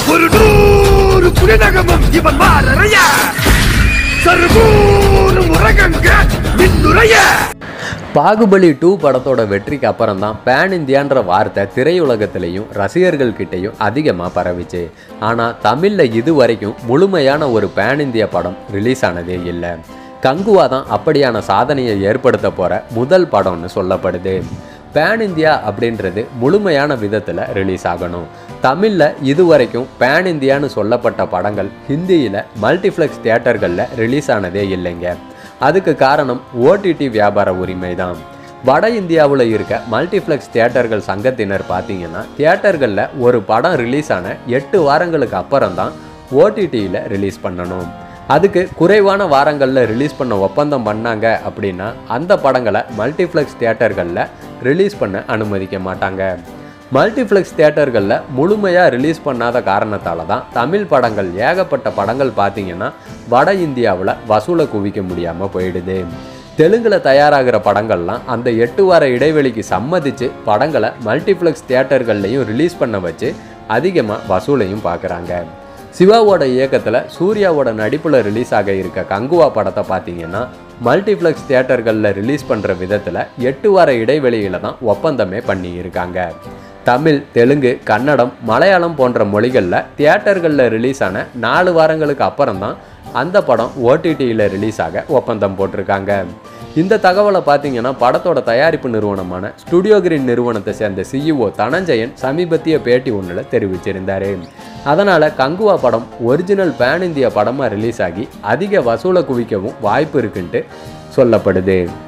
ஒரு நூறு புலிநகமும் இவன் மாறறைய சர்வூரும் உலகங்க மின்னுரைய பாகுபலி டூ படத்தோட வெற்றிக்கு அப்புறம் தான் பேன் இந்தியான்ற வார்த்தை திரையுலகத்திலையும் ரசிகர்கள் கிட்டேயும் அதிகமாக பரவிச்சு ஆனால் தமிழில் இது வரைக்கும் முழுமையான ஒரு பேன் இந்திய படம் ரிலீஸ் ஆனதே இல்லை கங்குவா தான் அப்படியான சாதனையை ஏற்படுத்த போகிற முதல் படம்னு சொல்லப்படுது பேன் இந்தியா அப்படின்றது முழுமையான விதத்தில் ரிலீஸ் ஆகணும் தமிழில் இதுவரைக்கும் பேன் இந்தியான்னு சொல்லப்பட்ட படங்கள் ஹிந்தியில் மல்டிப்ளெக்ஸ் தியேட்டர்களில் ரிலீஸ் ஆனதே இல்லைங்க அதுக்கு காரணம் ஓடிடி வியாபார உரிமை தான் வட இந்தியாவில் இருக்க மல்டிப்ளெக்ஸ் தியேட்டர்கள் சங்கத்தினர் பார்த்தீங்கன்னா தியேட்டர்களில் ஒரு படம் ரிலீஸ் ஆன எட்டு வாரங்களுக்கு அப்புறம் தான் ஓடிடியில் ரிலீஸ் பண்ணணும் அதுக்கு குறைவான வாரங்களில் ரிலீஸ் பண்ண ஒப்பந்தம் பண்ணாங்க அப்படின்னா அந்த படங்களை மல்டிப்ளெக்ஸ் தியேட்டர்களில் ரிலீஸ் பண்ண அனுமதிக்க மாட்டாங்க மல்டிப்ளெக்ஸ் தியேட்டர்களில் முழுமையாக ரிலீஸ் பண்ணாத காரணத்தால தான் தமிழ் படங்கள் ஏகப்பட்ட படங்கள் பார்த்தீங்கன்னா வட இந்தியாவில் வசூலை குவிக்க முடியாமல் போயிடுது தெலுங்கில் தயாராகிற படங்கள்லாம் அந்த எட்டு வார இடைவெளிக்கு சம்மதிச்சு படங்களை மல்டிப்ளெக்ஸ் தியேட்டர்கள்லையும் ரிலீஸ் பண்ண வச்சு அதிகமாக வசூலையும் பார்க்குறாங்க சிவாவோட இயக்கத்தில் சூர்யாவோட நடிப்பில் ரிலீஸ் ஆக இருக்க கங்குவா படத்தை பார்த்தீங்கன்னா மல்டிப்ளெக்ஸ் தியேட்டர்களில் ரிலீஸ் பண்ணுற விதத்தில் எட்டு வார இடைவெளியில் தான் ஒப்பந்தமே பண்ணியிருக்காங்க தமிழ் தெலுங்கு கன்னடம் மலையாளம் போன்ற மொழிகளில் தியேட்டர்களில் ரிலீஸ் ஆன நாலு வாரங்களுக்கு அப்புறம் தான் அந்த படம் ஓடிடியில் ரிலீஸ் ஆக ஒப்பந்தம் போட்டிருக்காங்க இந்த தகவலை பார்த்தீங்கன்னா படத்தோட தயாரிப்பு நிறுவனமான ஸ்டுடியோ கிரீன் நிறுவனத்தை சேர்ந்த சிஇஓ தனஞ்சயன் சமீபத்திய பேட்டி ஒன்றில் தெரிவிச்சிருந்தார் அதனால் கங்குவா படம் ஒரிஜினல் பேன் இந்திய படமாக ரிலீஸ் ஆகி அதிக வசூலை குவிக்கவும் வாய்ப்பு இருக்குன்ட்டு சொல்லப்படுது